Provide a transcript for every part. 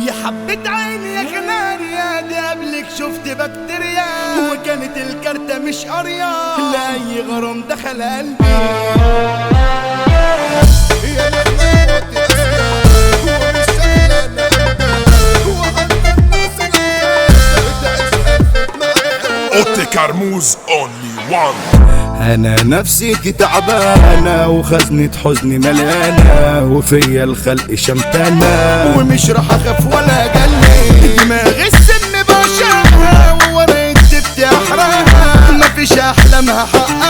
يا حبة عيني يا كناريا دي قبلك شفت بكتيريا وكانت الكارتة مش قرية لأي غرام دخل قلبي يا لما كنت أسمع هو مش شغلة هو حتى الناس اللي تعيش حلفت معاك اوتي كرموز اونلي وان انا نفسيتي تعبانة وخزنة حزني ملانة وفيا الخلق شمتانة ومش راح اخاف ولا اجلي دماغي السم بشعها وورا الدبت احرقها مفيش احلامها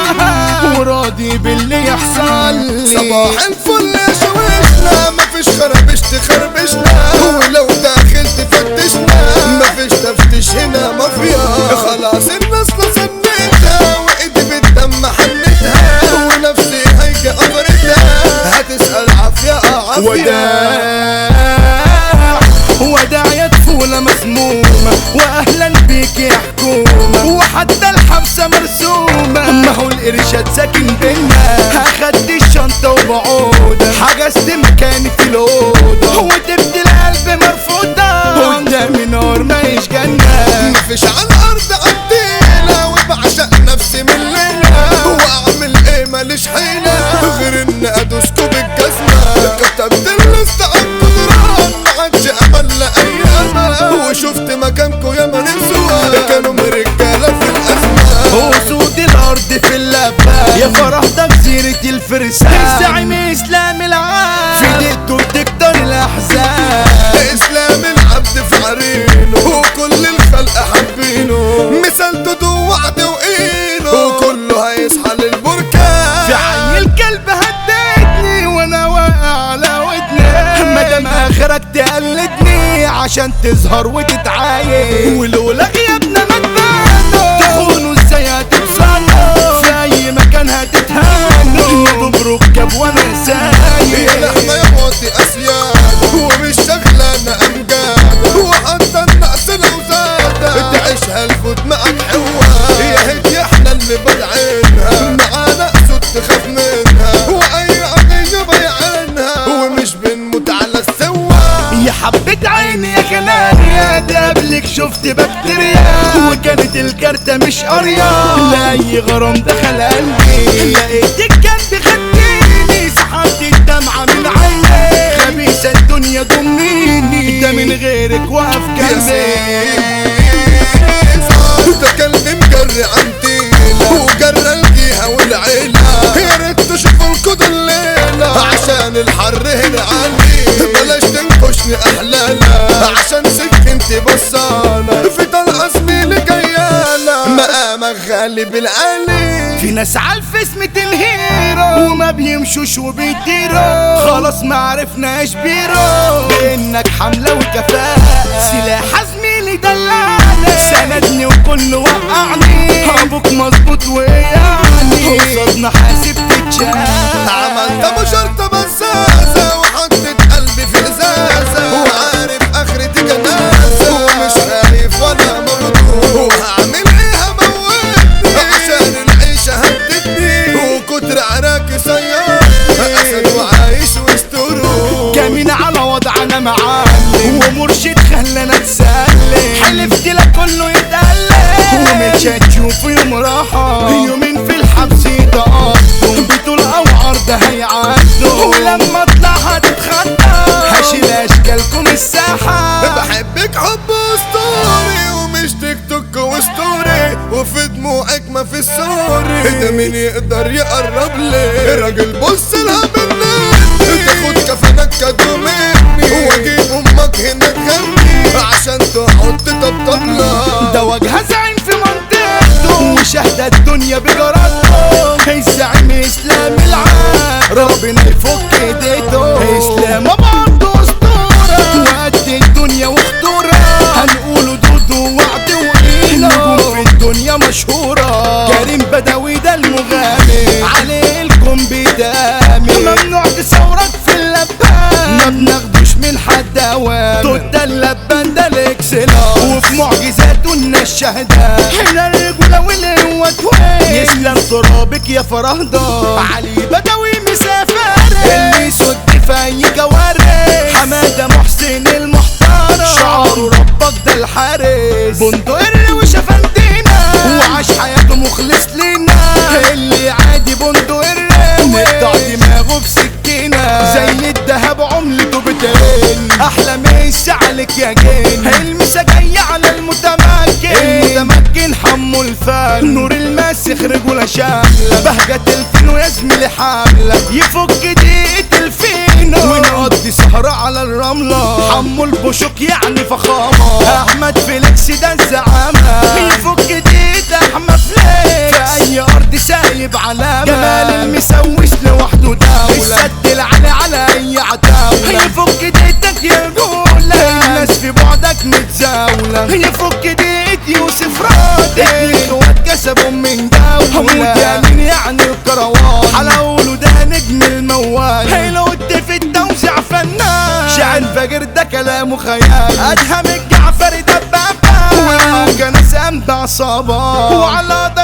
حقها وراضي باللي يحصل لي صباح الفل يا شوشنا مفيش خربش تخربشنا ولو داخل تفتشنا مفيش تفتش هنا مافيا خلاص الناس لصنتها وايدي بالدم حنتها ونفسي هيجي قبرتها هتسأل عافية اه عافية وداع وداع يا طفولة مسمومة وأهلا بيك يا حكومة وحتى الحبسة مرسومة ما هو الإرشاد ساكن بينا أخدت الشنطة وبعودة حجزت مكاني في الأوضة وتبت القلب مرفوضة قدامي نار مايش جنة مفيش على الارض عديلة وبعشق نفسي من الليلة واعمل ايه ماليش حيلة غير ان ادوسكوا بالجزمة كتبت الليست على القدران ما عادش امل لاي امل وشفت مكانكوا يا من نسوا كانوا من رجالة في الازمة وسود الارض في اللبة يا فرح ده جزيرة الفرسان الزعيم اسلام العام في ديته تكتر الاحزان اسلام العبد في عرينه وكل الخلق حابينه مثال دودو وعد وايده وكله هيصحى للبركان في عين الكلب هديتني وانا واقع على ودني مادام اخرك تقلدني عشان تظهر وتتعاين ولولا غيابنا ما تبانوا تخونوا ازاي هتتصنوا في اي مكان هتتهانوا يا مبروك جاب وانا يا سايق لحمة يا موتي أسياد ومش شغلانة أمجاد وحتى الناس لو زادت تعيشها الفوت معك حواد يا هدية احنا اللي بدعينها معانا أسود تخاف منها وأي عقية بيعينها ومش بنموت على السواد يا حبة عيني يا كناريا ده قبلك شفت بكتيريا وكانت الكارتة مش قرية لأي غرام دخل قلبي لقيتك جنبي خدتيني سحبت الدمعة من عيني خبيثة الدنيا ضميني ده من غيرك واقف جنبي ده كلب مجري عن تيلة وجرى الجيهة والعيلة يا ريت تشوفوا الكود الليلة عشان الحر هنا عندي بلاش تنكشني أحلالة عشان سكنتي بصالة في طلقة زميلي جيالة مقامك غالي بالعالي في ناس عالفيس الهيرو وما بيمشوش وبيطيروا خلاص ما عرفناش بيرو بانك حملة وكفاءة سلاح زميلي دلعني سندني وكل وقعني ابوك مظبوط ويعني قصادنا حاسب تتشاف عملت ابو شرطة بزازة وحطيت قلبي في ازازة وعارف اخرتي جنازة ومش خايف ولا مغضوب وهعمل ايه هموتني عشان العيشة هدتني وكتر عراكي صيادني اسد وعايش وسط كمين على وضعنا معلم ومرشد خلانا نتسلم حلفت لك كله يتألم ومش هتشوف يوم راحة يومين في الحبس يتقضوا بطول او عرض هيعدوا ولما اطلع هتتخطى هشيل اشكالكم الساحة بحبك حب اسطوري ومش تيك توك واسطوري وفي دموعك ما في السوري ده مين يقدر يقرب لي راجل بص لها بالنادي تاخد كفنك كادو مني واجيب امك هنا تغني عشان تحط طبطبلة ده وجه زعيم في منطقته وشهد الدنيا بجرته الزعيم اسلام العام ربنا يفك ايديته اسلام برضه اسطوره وقد الدنيا وخطوره هنقوله دودو وعد وايده نجوم في الدنيا مشهوره كريم بدوي ده المغامر عليه الكون بيدامي ممنوع تصورك في اللبان ما بناخدوش من حد اوامر توت اللبان ده الاكسلار وفي معجزاته النشهدة هنا الرجولة والقوة توين يسلم ترابك يا فرهدة علي بدوي مسافر اللي يسد في اي جوارح حمادة محسن المحترم الحارس بندق الروش فندينا وعاش حياته مخلص لينا اللي عادي بندق الروش نقطع دماغه بسكينة زي الدهب عملته بتقل احلى مسا عليك يا جن المسا جاية على المتمكن المتمكن حمو الفن نور الماسخ رجولة شاملة بهجة الفينو يا زميلي حاملة يفك دقيقة الفينو ونقضي سهرة على الرملة حمو البشوك يعني فخامة احمد فيليكس ده الزعامة يفك دقيقة احمد فليكس في اي ارض سايب علامة جمال المسوس لوحده دولة السد العلي على اي عتاولة يفك دقيقتك يا رجولة الناس في بعدك متزاولة يفك دقيقة يوسف رادي اخوات كسبوا من جولة هموت يمين يعني الكروان حلاوله ده نجم الموال هيلوت في التوزيع فنان شاعر فاجر ده كلامه خيال ادهم الجعفري دبابة وموجة ناس امتع صبا وعلى